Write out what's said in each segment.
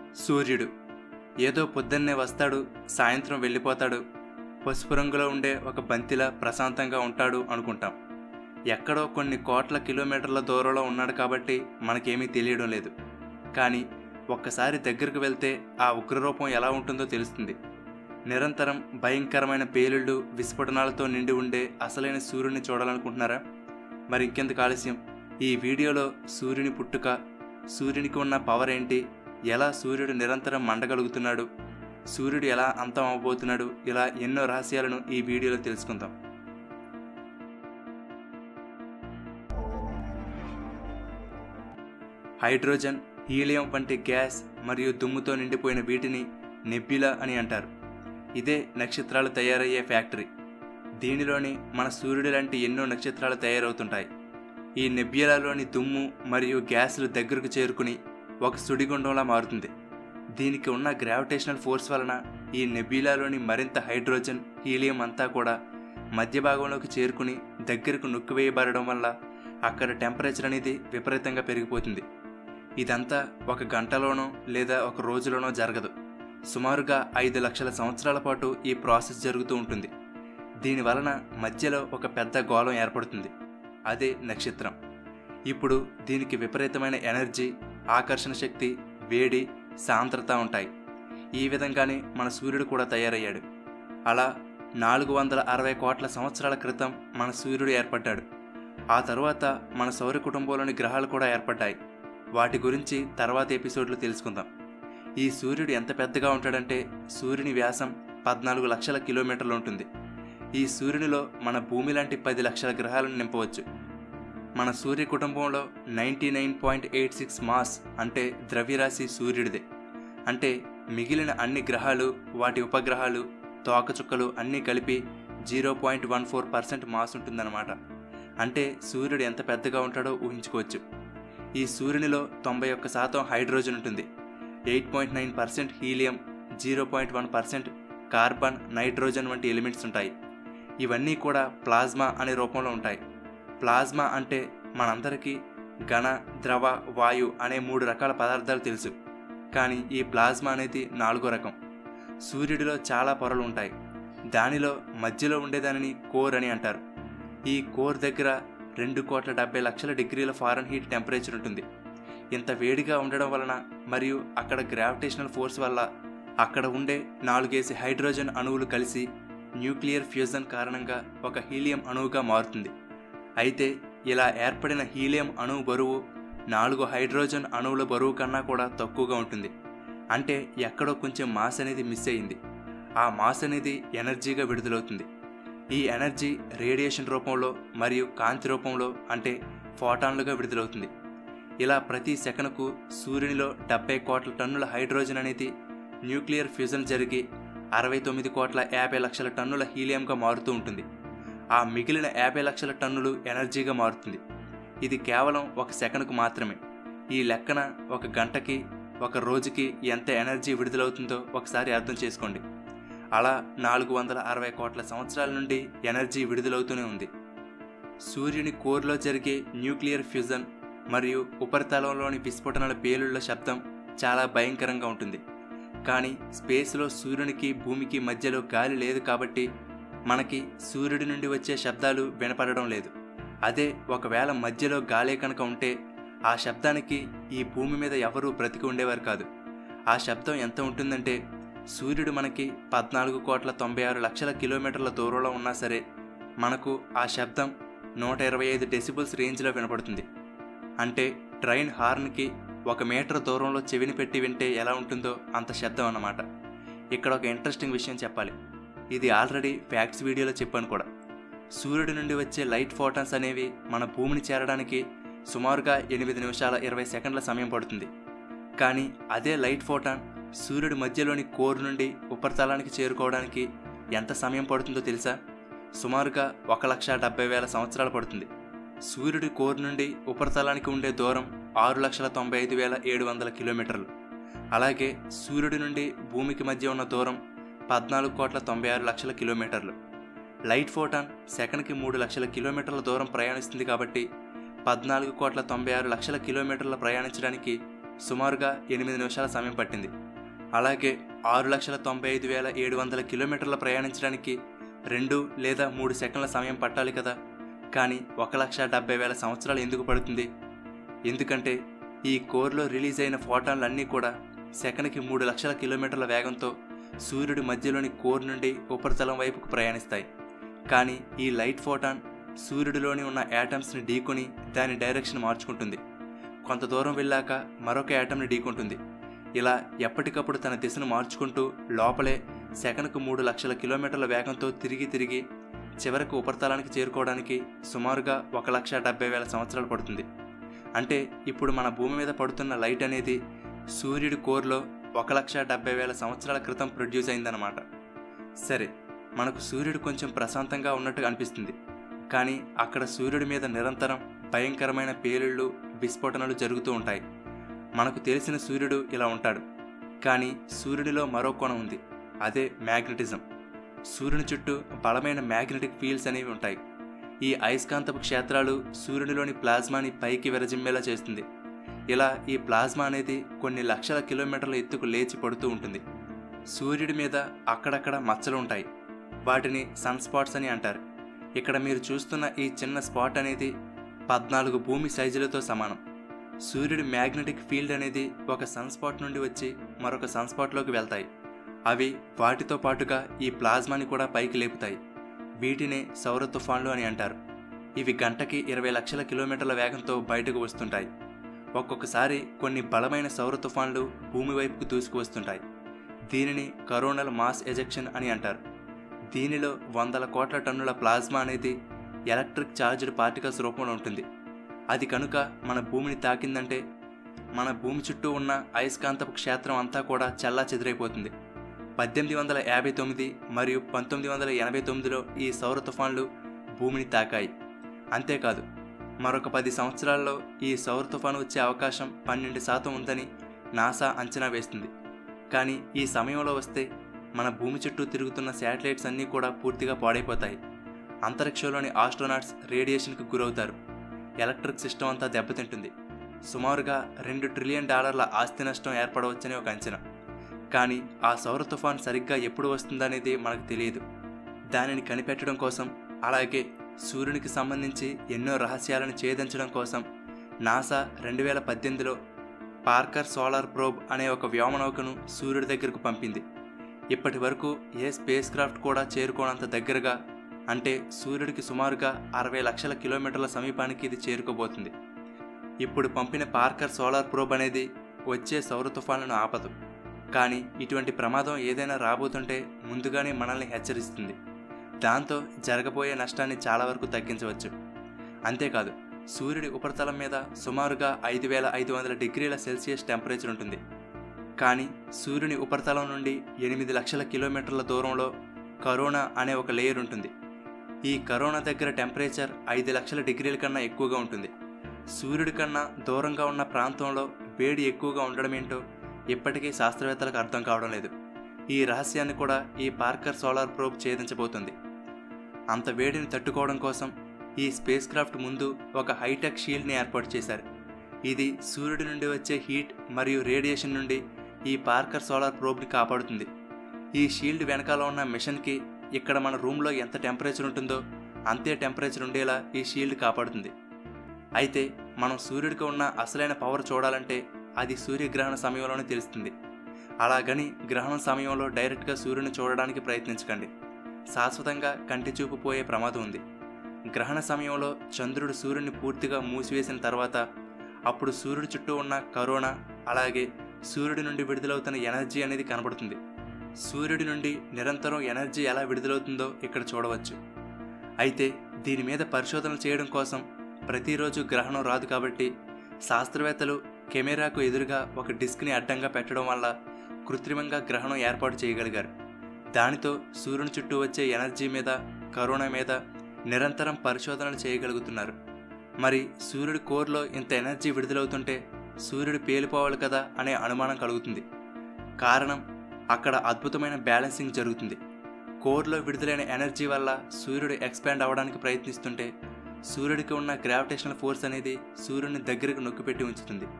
సూర్యుడు ఏదో పొద్దున్నే వస్తాడు సాయంత్రం వెళ్ళిపోతాడు పసుపు రంగులో ఉండే ఒక బంతిలా ప్రశాంతంగా ఉంటాడు అనుకుంటాం ఎక్కడో కొన్ని కోట్ల కిలోమీటర్ల దూరంలో ఉన్నాడు కాబట్టి మనకేమీ తెలియడం లేదు కానీ ఒక్కసారి దగ్గరకు వెళ్తే ఆ ఉగ్రరూపం ఎలా ఉంటుందో తెలుస్తుంది నిరంతరం భయంకరమైన పేలుళ్ళు విస్ఫోటనాలతో నిండి ఉండే అసలైన సూర్యుని చూడాలనుకుంటున్నారా మరి ఇంకెందుకు ఆలస్యం ఈ వీడియోలో సూర్యుని పుట్టుక సూర్యునికి ఉన్న పవర్ ఏంటి ఎలా సూర్యుడు నిరంతరం మండగలుగుతున్నాడు సూర్యుడు ఎలా అంతం అవబోతున్నాడు ఇలా ఎన్నో రహస్యాలను ఈ వీడియోలో తెలుసుకుందాం హైడ్రోజన్ హీలియం వంటి గ్యాస్ మరియు దుమ్ముతో నిండిపోయిన వీటిని నెబ్యులా అని అంటారు ఇదే నక్షత్రాలు తయారయ్యే ఫ్యాక్టరీ దీనిలోని మన సూర్యుడు లాంటి ఎన్నో నక్షత్రాలు తయారవుతుంటాయి ఈ నెబ్యులాలోని దుమ్ము మరియు గ్యాసులు దగ్గరకు చేరుకుని ఒక సుడిగుండంలా మారుతుంది దీనికి ఉన్న గ్రావిటేషనల్ ఫోర్స్ వలన ఈ నెబ్యులాలోని మరింత హైడ్రోజన్ హీలియం అంతా కూడా మధ్య భాగంలోకి చేరుకుని దగ్గరకు నొక్కివేయబడడం వల్ల అక్కడ టెంపరేచర్ అనేది విపరీతంగా పెరిగిపోతుంది ఇదంతా ఒక గంటలోనో లేదా ఒక రోజులోనో జరగదు సుమారుగా ఐదు లక్షల సంవత్సరాల పాటు ఈ ప్రాసెస్ జరుగుతూ ఉంటుంది దీని వలన మధ్యలో ఒక పెద్ద గోళం ఏర్పడుతుంది అదే నక్షత్రం ఇప్పుడు దీనికి విపరీతమైన ఎనర్జీ ఆకర్షణ శక్తి వేడి సాంద్రత ఉంటాయి ఈ విధంగానే మన సూర్యుడు కూడా తయారయ్యాడు అలా నాలుగు వందల అరవై కోట్ల సంవత్సరాల క్రితం మన సూర్యుడు ఏర్పడ్డాడు ఆ తరువాత మన సౌర కుటుంబంలోని గ్రహాలు కూడా ఏర్పడ్డాయి వాటి గురించి తర్వాత ఎపిసోడ్లో తెలుసుకుందాం ఈ సూర్యుడు ఎంత పెద్దగా ఉంటాడంటే సూర్యుని వ్యాసం పద్నాలుగు లక్షల కిలోమీటర్లు ఉంటుంది ఈ సూర్యునిలో మన భూమి లాంటి పది లక్షల గ్రహాలను నింపవచ్చు మన సూర్య కుటుంబంలో ninety nine point eight six mass అంటే ద్రవ్యరాశి సూర్యుడిదే అంటే మిగిలిన అన్ని గ్రహాలు వాటి ఉపగ్రహాలు తోకచుక్కలు అన్నీ కలిపి zero point one four percent mass ఉంటుందన్నమాట అంటే సూర్యుడు ఎంత పెద్దగా ఉంటాడో ఊహించుకోవచ్చు ఈ సూర్యునిలో తొంభై ఒక్క శాతం హైడ్రోజన్ ఉంటుంది eight point nine percent helium zero point one percent carbon nitrogen వంటి ఎలిమెంట్స్ ఉంటాయి ఇవన్నీ కూడా ప్లాజ్మా అనే రూపంలో ఉంటాయి ప్లాజ్మా అంటే మనందరికీ ఘన ద్రవ వాయు అనే మూడు రకాల పదార్థాలు తెలుసు కానీ ఈ ప్లాజ్మా అనేది నాలుగో రకం సూర్యుడిలో చాలా పొరలు ఉంటాయి దానిలో మధ్యలో ఉండేదానిని కోర్ అని అంటారు ఈ కోర్ దగ్గర రెండు కోట్ల డెబ్బై లక్షల డిగ్రీల ఫారెన్ హీట్ టెంపరేచర్ ఉంటుంది ఇంత వేడిగా ఉండడం వలన మరియు అక్కడ గ్రావిటేషనల్ ఫోర్స్ వల్ల అక్కడ ఉండే నాలుగేసి హైడ్రోజన్ అణువులు కలిసి న్యూక్లియర్ ఫ్యూజన్ కారణంగా ఒక హీలియం అణువుగా మారుతుంది అయితే ఇలా ఏర్పడిన హీలియం అణువు బరువు నాలుగు హైడ్రోజన్ అణువుల బరువు కన్నా కూడా తక్కువగా ఉంటుంది అంటే ఎక్కడో కొంచెం మాస్ అనేది మిస్ అయింది ఆ మాస్ అనేది ఎనర్జీగా విడుదలవుతుంది ఈ ఎనర్జీ రేడియేషన్ రూపంలో మరియు కాంతి రూపంలో అంటే ఫోటాన్లుగా విడుదలవుతుంది ఇలా ప్రతి సెకనుకు సూర్యునిలో డెబ్బై కోట్ల టన్నుల హైడ్రోజన్ అనేది న్యూక్లియర్ ఫ్యూజన్ జరిగి అరవై తొమ్మిది కోట్ల యాభై లక్షల టన్నుల హీలియంగా మారుతూ ఉంటుంది ఆ మిగిలిన యాభై లక్షల టన్నులు ఎనర్జీగా మారుతుంది ఇది కేవలం ఒక సెకనుకు మాత్రమే ఈ లెక్కన ఒక గంటకి ఒక రోజుకి ఎంత ఎనర్జీ విడుదలవుతుందో ఒకసారి అర్థం చేసుకోండి అలా నాలుగు వందల అరవై కోట్ల సంవత్సరాల నుండి ఎనర్జీ విడుదలవుతూనే ఉంది సూర్యుని కోర్లో జరిగే న్యూక్లియర్ ఫ్యూజన్ మరియు ఉపరితలంలోని విస్ఫోటనాల పేలుళ్ల శబ్దం చాలా భయంకరంగా ఉంటుంది కానీ స్పేస్లో సూర్యునికి భూమికి మధ్యలో గాలి లేదు కాబట్టి మనకి సూర్యుడి నుండి వచ్చే శబ్దాలు వినపడడం లేదు అదే ఒకవేళ మధ్యలో గాలే కనుక ఉంటే ఆ శబ్దానికి ఈ భూమి మీద ఎవరూ బ్రతికి ఉండేవారు కాదు ఆ శబ్దం ఎంత ఉంటుందంటే సూర్యుడు మనకి పద్నాలుగు కోట్ల తొంభై ఆరు లక్షల కిలోమీటర్ల దూరంలో ఉన్నా సరే మనకు ఆ శబ్దం నూట ఇరవై ఐదు డెసిబుల్స్ రేంజ్లో వినపడుతుంది అంటే ట్రైన్ హార్న్కి ఒక మీటర్ దూరంలో చెవిని పెట్టి వింటే ఎలా ఉంటుందో అంత శబ్దం అన్నమాట ఇక్కడ ఒక ఇంట్రెస్టింగ్ విషయం చెప్పాలి ఇది ఆల్రెడీ ఫ్యాక్ట్స్ వీడియోలో చెప్పాను కూడా సూర్యుడి నుండి వచ్చే లైట్ ఫోటాన్స్ అనేవి మన భూమిని చేరడానికి సుమారుగా ఎనిమిది నిమిషాల ఇరవై సెకండ్ల సమయం పడుతుంది కానీ అదే లైట్ ఫోటాన్ సూర్యుడి మధ్యలోని కోర్ నుండి ఉపరితలానికి చేరుకోవడానికి ఎంత సమయం పడుతుందో తెలుసా సుమారుగా ఒక లక్ష డెబ్బై వేల సంవత్సరాలు పడుతుంది సూర్యుడి కోర్ నుండి ఉపరితలానికి ఉండే దూరం ఆరు లక్షల తొంభై ఐదు వేల ఏడు వందల కిలోమీటర్లు అలాగే సూర్యుడి నుండి భూమికి మధ్య ఉన్న దూరం పద్నాలుగు కోట్ల తొంభై ఆరు లక్షల కిలోమీటర్లు లైట్ ఫోటాన్ సెకండ్కి మూడు లక్షల కిలోమీటర్ల దూరం ప్రయాణిస్తుంది కాబట్టి పద్నాలుగు కోట్ల తొంభై ఆరు లక్షల కిలోమీటర్ల ప్రయాణించడానికి సుమారుగా ఎనిమిది నిమిషాల సమయం పట్టింది అలాగే ఆరు లక్షల తొంభై ఐదు వేల ఏడు వందల కిలోమీటర్ల ప్రయాణించడానికి రెండు లేదా మూడు సెకండ్ల సమయం పట్టాలి కదా కానీ ఒక లక్ష డెబ్బై వేల సంవత్సరాలు ఎందుకు పడుతుంది ఎందుకంటే ఈ కోర్లో రిలీజ్ అయిన ఫోటాన్లన్నీ కూడా సెకన్కి మూడు లక్షల కిలోమీటర్ల వేగంతో సూర్యుడి మధ్యలోని కోర్ నుండి ఉపరితలం వైపుకు ప్రయాణిస్తాయి కానీ ఈ లైట్ ఫోటాన్ సూర్యుడిలోని ఉన్న యాటమ్స్ని ఢీకొని దాని డైరెక్షన్ మార్చుకుంటుంది కొంత దూరం వెళ్ళాక మరొక యాటమ్ని ఢీకొంటుంది ఇలా ఎప్పటికప్పుడు తన దిశను మార్చుకుంటూ లోపలే సెకనుకు మూడు లక్షల కిలోమీటర్ల వేగంతో తిరిగి తిరిగి చివరకు ఉపరితలానికి చేరుకోవడానికి సుమారుగా ఒక లక్ష డెబ్బై వేల సంవత్సరాలు పడుతుంది అంటే ఇప్పుడు మన భూమి మీద పడుతున్న లైట్ అనేది సూర్యుడి కోర్లో ఒక లక్ష డెబ్బై వేల సంవత్సరాల క్రితం ప్రొడ్యూస్ అయిందన్నమాట సరే మనకు సూర్యుడు కొంచెం ప్రశాంతంగా ఉన్నట్టు అనిపిస్తుంది కానీ అక్కడ సూర్యుడి మీద నిరంతరం భయంకరమైన పేలుళ్ళు విస్ఫోటనలు జరుగుతూ ఉంటాయి మనకు తెలిసిన సూర్యుడు ఇలా ఉంటాడు కానీ సూర్యుడిలో మరో కోణం ఉంది అదే మ్యాగ్నెటిజం సూర్యుని చుట్టూ బలమైన మ్యాగ్నెటిక్ ఫీల్డ్స్ అనేవి ఉంటాయి ఈ అయస్కాంతపు క్షేత్రాలు సూర్యునిలోని ప్లాజ్మాని పైకి విరజిమ్మేలా చేస్తుంది ఇలా ఈ ప్లాజ్మా అనేది కొన్ని లక్షల కిలోమీటర్ల ఎత్తుకు లేచి పడుతూ ఉంటుంది సూర్యుడి మీద అక్కడక్కడ మచ్చలు ఉంటాయి వాటిని సన్ స్పాట్స్ అని అంటారు ఇక్కడ మీరు చూస్తున్న ఈ చిన్న స్పాట్ అనేది పద్నాలుగు భూమి సైజులతో సమానం సూర్యుడి మ్యాగ్నెటిక్ ఫీల్డ్ అనేది ఒక సన్ స్పాట్ నుండి వచ్చి మరొక సన్ స్పాట్లోకి వెళ్తాయి అవి వాటితో పాటుగా ఈ ప్లాజ్మాని కూడా పైకి లేపుతాయి వీటినే సౌర తుఫాన్లు అని అంటారు ఇవి గంటకి ఇరవై లక్షల కిలోమీటర్ల వేగంతో బయటకు వస్తుంటాయి ఒక్కొక్కసారి కొన్ని బలమైన సౌర తుఫాన్లు భూమి వైపుకు దూసుకువస్తుంటాయి దీనిని కరోనల్ మాస్ ఎజెక్షన్ అని అంటారు దీనిలో వందల కోట్ల టన్నుల ప్లాజ్మా అనేది ఎలక్ట్రిక్ ఛార్జ్డ్ పార్టికల్స్ రూపంలో ఉంటుంది అది కనుక మన భూమిని తాకిందంటే మన భూమి చుట్టూ ఉన్న అయస్కాంతపు క్షేత్రం అంతా కూడా చల్లా చెదిరైపోతుంది పద్దెనిమిది వందల యాభై తొమ్మిది మరియు పంతొమ్మిది వందల ఎనభై తొమ్మిదిలో ఈ సౌర తుఫాన్లు భూమిని తాకాయి అంతేకాదు మరొక పది సంవత్సరాల్లో ఈ సౌర తుఫాను వచ్చే అవకాశం పన్నెండు శాతం ఉందని నాసా అంచనా వేస్తుంది కానీ ఈ సమయంలో వస్తే మన భూమి చుట్టూ తిరుగుతున్న శాటిలైట్స్ అన్నీ కూడా పూర్తిగా పాడైపోతాయి అంతరిక్షంలోని ఆస్ట్రోనాట్స్ రేడియేషన్కి గురవుతారు ఎలక్ట్రిక్ సిస్టమ్ అంతా దెబ్బతింటుంది సుమారుగా రెండు ట్రిలియన్ డాలర్ల ఆస్తి నష్టం ఏర్పడవచ్చని ఒక అంచనా కానీ ఆ సౌర తుఫాన్ సరిగ్గా ఎప్పుడు వస్తుందనేది మనకు తెలియదు దానిని కనిపెట్టడం కోసం అలాగే సూర్యునికి సంబంధించి ఎన్నో రహస్యాలను ఛేదించడం కోసం నాసా రెండు వేల పద్దెనిమిదిలో పార్కర్ సోలార్ ప్రోబ్ అనే ఒక వ్యోమనౌకను సూర్యుడి దగ్గరకు పంపింది ఇప్పటి వరకు ఏ స్పేస్ క్రాఫ్ట్ కూడా చేరుకోనంత దగ్గరగా అంటే సూర్యుడికి సుమారుగా అరవై లక్షల కిలోమీటర్ల సమీపానికి ఇది చేరుకోబోతుంది ఇప్పుడు పంపిన పార్కర్ సోలార్ ప్రోబ్ అనేది వచ్చే సౌర తుఫాన్లను ఆపదు కానీ ఇటువంటి ప్రమాదం ఏదైనా రాబోతుంటే ముందుగానే మనల్ని హెచ్చరిస్తుంది దాంతో జరగబోయే నష్టాన్ని చాలా వరకు తగ్గించవచ్చు అంతేకాదు సూర్యుడి ఉపరితలం మీద సుమారుగా ఐదు వేల ఐదు వందల డిగ్రీల సెల్సియస్ టెంపరేచర్ ఉంటుంది కానీ సూర్యుని ఉపరితలం నుండి ఎనిమిది లక్షల కిలోమీటర్ల దూరంలో కరోనా అనే ఒక లేయర్ ఉంటుంది ఈ కరోనా దగ్గర టెంపరేచర్ ఐదు లక్షల డిగ్రీల కన్నా ఎక్కువగా ఉంటుంది సూర్యుడి కన్నా దూరంగా ఉన్న ప్రాంతంలో వేడి ఎక్కువగా ఉండడం ఏంటో ఇప్పటికీ శాస్త్రవేత్తలకు అర్థం కావడం లేదు ఈ రహస్యాన్ని కూడా ఈ పార్కర్ సోలార్ ప్రోబ్ ఛేదించబోతుంది అంత వేడిని తట్టుకోవడం కోసం ఈ స్పేస్ క్రాఫ్ట్ ముందు ఒక హైటెక్ షీల్డ్ని ఏర్పాటు చేశారు ఇది సూర్యుడి నుండి వచ్చే హీట్ మరియు రేడియేషన్ నుండి ఈ పార్కర్ సోలార్ ప్రోబ్ని కాపాడుతుంది ఈ షీల్డ్ వెనకాల ఉన్న మిషన్కి ఇక్కడ మన రూమ్లో ఎంత టెంపరేచర్ ఉంటుందో అంతే టెంపరేచర్ ఉండేలా ఈ షీల్డ్ కాపాడుతుంది అయితే మనం సూర్యుడికి ఉన్న అసలైన పవర్ చూడాలంటే అది సూర్యగ్రహణ సమయంలోనే తెలుస్తుంది అలాగని గ్రహణం సమయంలో డైరెక్ట్గా సూర్యుని చూడడానికి ప్రయత్నించకండి శాశ్వతంగా కంటి చూపు పోయే ప్రమాదం ఉంది గ్రహణ సమయంలో చంద్రుడు సూర్యుని పూర్తిగా మూసివేసిన తర్వాత అప్పుడు సూర్యుడి చుట్టూ ఉన్న కరోనా అలాగే సూర్యుడి నుండి విడుదలవుతున్న ఎనర్జీ అనేది కనబడుతుంది సూర్యుడి నుండి నిరంతరం ఎనర్జీ ఎలా విడుదలవుతుందో ఇక్కడ చూడవచ్చు అయితే దీని మీద పరిశోధనలు చేయడం కోసం ప్రతిరోజు గ్రహణం రాదు కాబట్టి శాస్త్రవేత్తలు కెమెరాకు ఎదురుగా ఒక డిస్క్ని అడ్డంగా పెట్టడం వల్ల కృత్రిమంగా గ్రహణం ఏర్పాటు చేయగలిగారు దానితో సూర్యుని చుట్టూ వచ్చే ఎనర్జీ మీద కరోనా మీద నిరంతరం పరిశోధనలు చేయగలుగుతున్నారు మరి సూర్యుడి కోర్లో ఇంత ఎనర్జీ విడుదలవుతుంటే సూర్యుడు పేలిపోవాలి కదా అనే అనుమానం కలుగుతుంది కారణం అక్కడ అద్భుతమైన బ్యాలెన్సింగ్ జరుగుతుంది కోర్లో విడుదలైన ఎనర్జీ వల్ల సూర్యుడు ఎక్స్పాండ్ అవ్వడానికి ప్రయత్నిస్తుంటే సూర్యుడికి ఉన్న గ్రావిటేషనల్ ఫోర్స్ అనేది సూర్యుడిని దగ్గరకు నొక్కిపెట్టి ఉంచుతుంది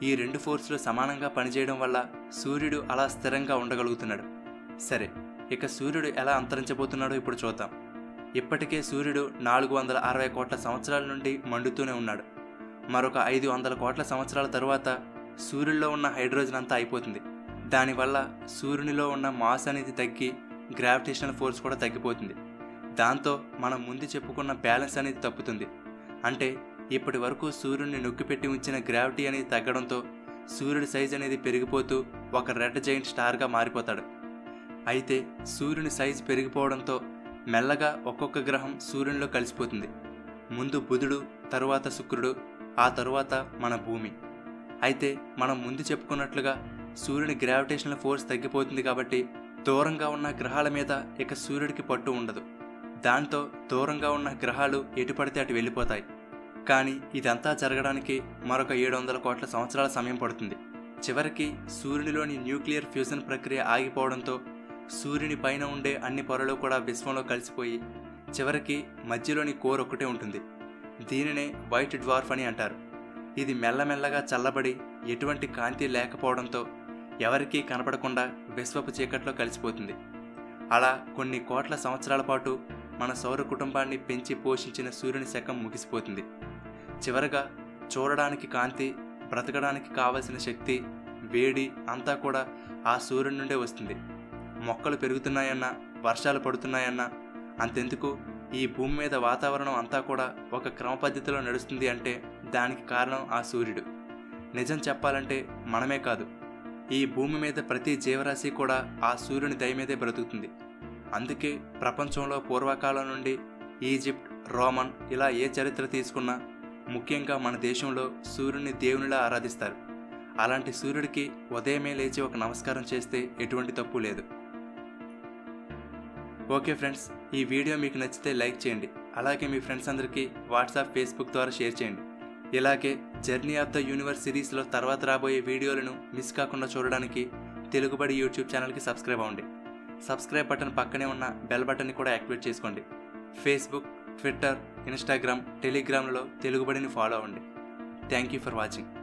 ఈ రెండు ఫోర్స్లు సమానంగా పనిచేయడం వల్ల సూర్యుడు అలా స్థిరంగా ఉండగలుగుతున్నాడు సరే ఇక సూర్యుడు ఎలా అంతరించబోతున్నాడో ఇప్పుడు చూద్దాం ఇప్పటికే సూర్యుడు నాలుగు వందల అరవై కోట్ల సంవత్సరాల నుండి మండుతూనే ఉన్నాడు మరొక ఐదు వందల కోట్ల సంవత్సరాల తరువాత సూర్యుడిలో ఉన్న హైడ్రోజన్ అంతా అయిపోతుంది దానివల్ల సూర్యునిలో ఉన్న మాస్ అనేది తగ్గి గ్రావిటేషనల్ ఫోర్స్ కూడా తగ్గిపోతుంది దాంతో మనం ముందు చెప్పుకున్న బ్యాలెన్స్ అనేది తప్పుతుంది అంటే ఇప్పటి వరకు సూర్యుడిని నొక్కిపెట్టి ఉంచిన గ్రావిటీ అనేది తగ్గడంతో సూర్యుడి సైజ్ అనేది పెరిగిపోతూ ఒక రెడ్ జైంట్ స్టార్గా మారిపోతాడు అయితే సూర్యుని సైజ్ పెరిగిపోవడంతో మెల్లగా ఒక్కొక్క గ్రహం సూర్యునిలో కలిసిపోతుంది ముందు బుధుడు తరువాత శుక్రుడు ఆ తరువాత మన భూమి అయితే మనం ముందు చెప్పుకున్నట్లుగా సూర్యుని గ్రావిటేషనల్ ఫోర్స్ తగ్గిపోతుంది కాబట్టి దూరంగా ఉన్న గ్రహాల మీద ఇక సూర్యుడికి పట్టు ఉండదు దాంతో దూరంగా ఉన్న గ్రహాలు ఎటు పడితే అటు వెళ్ళిపోతాయి కానీ ఇదంతా జరగడానికి మరొక ఏడు వందల కోట్ల సంవత్సరాల సమయం పడుతుంది చివరికి సూర్యునిలోని న్యూక్లియర్ ఫ్యూజన్ ప్రక్రియ ఆగిపోవడంతో సూర్యుని పైన ఉండే అన్ని పొరలు కూడా విశ్వంలో కలిసిపోయి చివరికి మధ్యలోని కోర్ ఒక్కటే ఉంటుంది దీనినే వైట్ డ్వార్ఫ్ అని అంటారు ఇది మెల్లమెల్లగా చల్లబడి ఎటువంటి కాంతి లేకపోవడంతో ఎవరికీ కనపడకుండా విశ్వపు చీకట్లో కలిసిపోతుంది అలా కొన్ని కోట్ల సంవత్సరాల పాటు మన సౌర కుటుంబాన్ని పెంచి పోషించిన సూర్యుని శకం ముగిసిపోతుంది చివరగా చూడడానికి కాంతి బ్రతకడానికి కావలసిన శక్తి వేడి అంతా కూడా ఆ సూర్యుడి నుండే వస్తుంది మొక్కలు పెరుగుతున్నాయన్నా వర్షాలు పడుతున్నాయన్నా అంతెందుకు ఈ భూమి మీద వాతావరణం అంతా కూడా ఒక క్రమ పద్ధతిలో నడుస్తుంది అంటే దానికి కారణం ఆ సూర్యుడు నిజం చెప్పాలంటే మనమే కాదు ఈ భూమి మీద ప్రతి జీవరాశి కూడా ఆ సూర్యుని దయ మీదే బ్రతుకుతుంది అందుకే ప్రపంచంలో పూర్వకాలం నుండి ఈజిప్ట్ రోమన్ ఇలా ఏ చరిత్ర తీసుకున్నా ముఖ్యంగా మన దేశంలో సూర్యుని దేవునిలా ఆరాధిస్తారు అలాంటి సూర్యుడికి ఉదయమే లేచి ఒక నమస్కారం చేస్తే ఎటువంటి తప్పు లేదు ఓకే ఫ్రెండ్స్ ఈ వీడియో మీకు నచ్చితే లైక్ చేయండి అలాగే మీ ఫ్రెండ్స్ అందరికీ వాట్సాప్ ఫేస్బుక్ ద్వారా షేర్ చేయండి ఇలాగే జర్నీ ఆఫ్ ద యూనివర్స్ సిరీస్లో తర్వాత రాబోయే వీడియోలను మిస్ కాకుండా చూడడానికి తెలుగుబడి యూట్యూబ్ ఛానల్కి సబ్స్క్రైబ్ అవ్వండి సబ్స్క్రైబ్ బటన్ పక్కనే ఉన్న బెల్ బటన్ని కూడా యాక్టివేట్ చేసుకోండి ఫేస్బుక్ ట్విట్టర్ ఇన్స్టాగ్రామ్ టెలిగ్రామ్లలో తెలుగుబడిని ఫాలో అవ్వండి థ్యాంక్ యూ ఫర్ వాచింగ్